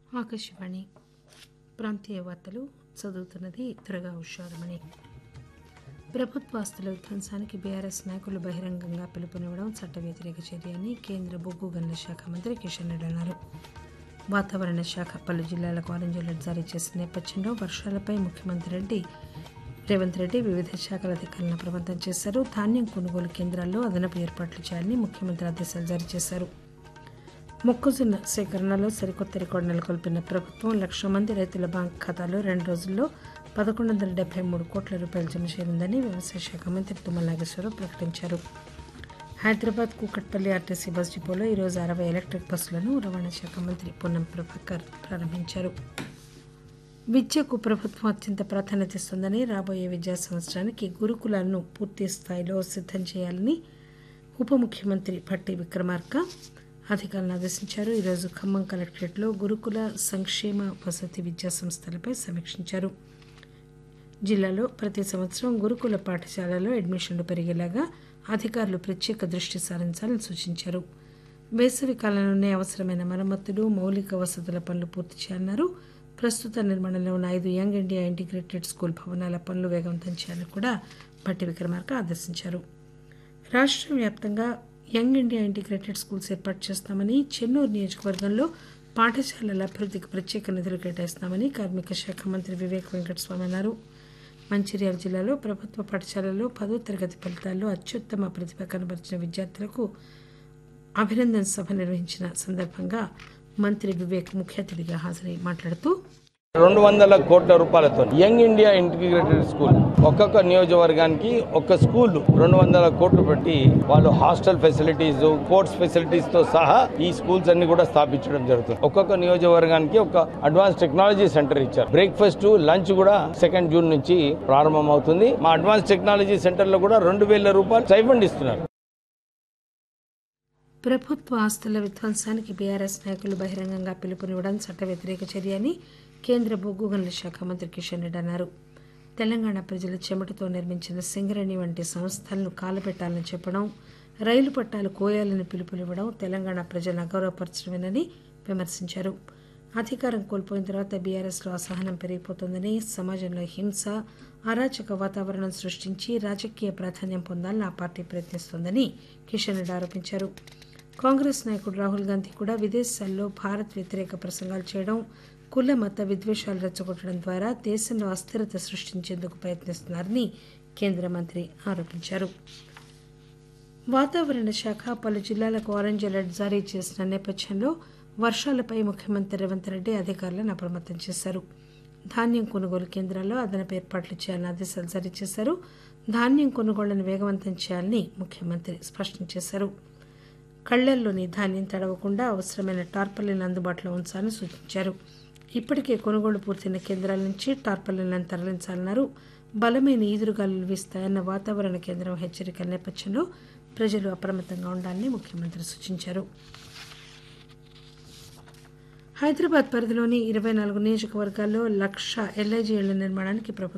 ఆకాశవాణి ప్రాంతీయ వార్తలు చదువుతున్నది దుర్గా ఉషారమణి ప్రభుత్వ ఆస్తుల విధ్వంసానికి బీఆర్ఎస్ నాయకులు బహిరంగంగా పిలుపునివ్వడం చట్ట వ్యతిరేక చర్య అని కేంద్ర బొగ్గు గనుల శాఖ మంత్రి కిషన్ రెడ్డి అన్నారు వాతావరణ శాఖ పలు జిల్లాలకు ఆరెంజ్ అలర్ట్ జారీ చేసిన నేపథ్యంలో వర్షాలపై ముఖ్యమంత్రి రెడ్డి రేవంత్ రెడ్డి వివిధ శాఖల అధికారులను అప్రమత్తం చేశారు ధాన్యం కొనుగోలు కేంద్రాల్లో అదనపు ఏర్పాట్లు చేయాలని ముఖ్యమంత్రి ఆదేశాలు జారీ చేశారు మొక్కజొన్న సేకరణలో సరికొత్త రికార్డు నెలకొల్పిన ప్రభుత్వం లక్ష మంది రైతుల బ్యాంక్ ఖాతాలో రెండు రోజుల్లో పదకొండు వందల డెబ్బై మూడు కోట్ల రూపాయలు జమ చేయనుందని వ్యవసాయ శాఖ మంత్రి తుమ్మల నాగేశ్వరరావు ప్రకటించారు హైదరాబాద్ కూకట్పల్లి ఆర్టీసీ బస్ డిపోలో ఈరోజు అరవై ఎలక్ట్రిక్ బస్సులను రవాణా శాఖ మంత్రి పొన్నం ప్రభాకర్ ప్రారంభించారు విద్యకు ప్రభుత్వం అత్యంత ప్రాధాన్యత ఇస్తుందని రాబోయే విద్యా సంవత్సరానికి గురుకులాలను పూర్తి స్థాయిలో సిద్ధం చేయాలని ఉప ముఖ్యమంత్రి భట్టి విక్రమార్క అధికారులను ఆదేశించారు ఈరోజు ఖమ్మం కలెక్టరేట్లో గురుకుల సంక్షేమ వసతి విద్యా సంస్థలపై సమీక్షించారు జిల్లాలో ప్రతి సంవత్సరం గురుకుల పాఠశాలలో అడ్మిషన్లు పెరిగేలాగా అధికారులు ప్రత్యేక దృష్టి సారించాలని సూచించారు వేసవి కాలంలోనే అవసరమైన మరమ్మతులు మౌలిక వసతుల పనులు పూర్తి చేయాలన్నారు ప్రస్తుత నిర్మాణంలో ఉన్న ఐదు యంగ్ ఇండియా ఇంటిగ్రేటెడ్ స్కూల్ భవనాల పనులు వేగవంతం చేయాలని కూడా భట్టి విక్రమార్క ఆదేశించారు రాష్ట్ర వ్యాప్తంగా యంగ్ ఇండియా ఇంటిగ్రేటెడ్ స్కూల్స్ ఏర్పాటు చేస్తామని చెన్నూరు నియోజకవర్గంలో పాఠశాలల అభివృద్ధికి ప్రత్యేక నిధులు కేటాయిస్తామని కార్మిక శాఖ మంత్రి వివేక్ వెంకటస్వామి అన్నారు మంచిర్యాల జిల్లాలో ప్రభుత్వ పాఠశాలల్లో పదో తరగతి ఫలితాల్లో అత్యుత్తమ ప్రతిభ కనబరిచిన విద్యార్థులకు అభినందన సభ నిర్వహించిన సందర్భంగా మంత్రి వివేక్ ముఖ్య అతిథిగా హాజరై మాట్లాడుతూ రెండు వందల కోట్ల రూపాయలతో యంగ్ ఇండియా ఇంటిగ్రేటెడ్ స్కూల్ ఒక్కొక్క నియోజకవర్గానికి ఒక స్కూల్ రెండు వందల కోట్లు పెట్టి వాళ్ళు హాస్టల్ ఫెసిలిటీస్ స్పోర్ట్స్ ఫెసిలిటీస్ తో సహా ఈ స్కూల్స్ అన్ని కూడా స్థాపించడం జరుగుతుంది ఒక్కొక్క నియోజకవర్గానికి ఒక అడ్వాన్స్ టెక్నాలజీ సెంటర్ ఇచ్చారు బ్రేక్ఫాస్ట్ లంచ్ కూడా సెకండ్ జూన్ నుంచి ప్రారంభం అవుతుంది మా అడ్వాన్స్ టెక్నాలజీ సెంటర్ లో కూడా రెండు వేల రూపాయలు స్టైఫండ్ ఇస్తున్నారు ప్రభుత్వ ఆస్తుల విధ్వంసానికి బీఆర్ఎస్ నాయకులు బహిరంగంగా పిలుపునివ్వడం చట్ట వ్యతిరేక చర్య అని కేంద్ర బొగ్గు గనుల శాఖ మంత్రి కిషన్ రెడ్డి అన్నారు తెలంగాణ ప్రజల చెమటతో నిర్మించిన సింగరేణి వంటి సంస్థలను కాలపెట్టాలని చెప్పడం రైలు పట్టాలు కోయాలని పిలుపునివ్వడం తెలంగాణ ప్రజలను అగౌరవపరచడమేనని విమర్శించారు అధికారం కోల్పోయిన తర్వాత బీఆర్ఎస్లో అసహనం పెరిగిపోతోందని సమాజంలో హింస అరాచక వాతావరణం సృష్టించి రాజకీయ ప్రాధాన్యం పొందాలని ఆ పార్టీ ప్రయత్నిస్తోందని కిషన్ రెడ్డి ఆరోపించారు కాంగ్రెస్ నాయకుడు రాహుల్ గాంధీ కూడా విదేశాల్లో భారత్ వ్యతిరేక ప్రసంగాలు చేయడం కుల మత విద్వేషాలు రెచ్చగొట్టడం ద్వారా దేశంలో అస్థిరత సృష్టించేందుకు ప్రయత్నిస్తున్నారని కేంద్ర మంత్రి ఆరోపించారు వాతావరణ శాఖ పలు జిల్లాలకు ఆరెంజ్ అలర్ట్ జారీ చేసిన నేపథ్యంలో వర్షాలపై ముఖ్యమంత్రి రేవంత్ రెడ్డి అధికారులను అప్రమత్తం చేశారు ధాన్యం కొనుగోలు కేంద్రాల్లో అదనపు ఏర్పాట్లు చేయాలని ఆదేశాలు జారీ చేశారు ధాన్యం కొనుగోళ్లను వేగవంతం చేయాలని ముఖ్యమంత్రి స్పష్టం చేశారు కళ్లల్లోని ధాన్యం తడవకుండా అవసరమైన టార్పలిన్ అందుబాటులో ఉంచాలని సూచించారు ఇప్పటికే కొనుగోలు పూర్తయిన కేంద్రాల నుంచి టార్పలిన్లను తరలించాలన్నారు బలమైన ఈదురుగాలులు వీస్తాయన్న వాతావరణ కేంద్రం హెచ్చరికల నేపథ్యంలో ప్రజలు అప్రమత్తంగా ఉండాలని ముఖ్యమంత్రి సూచించారు హైదరాబాద్ పరిధిలోని ఇరవై నాలుగు నియోజకవర్గాల్లో లక్ష ఎల్ఐజీ ఇళ్ల నిర్మాణానికి ప్రభుత్వం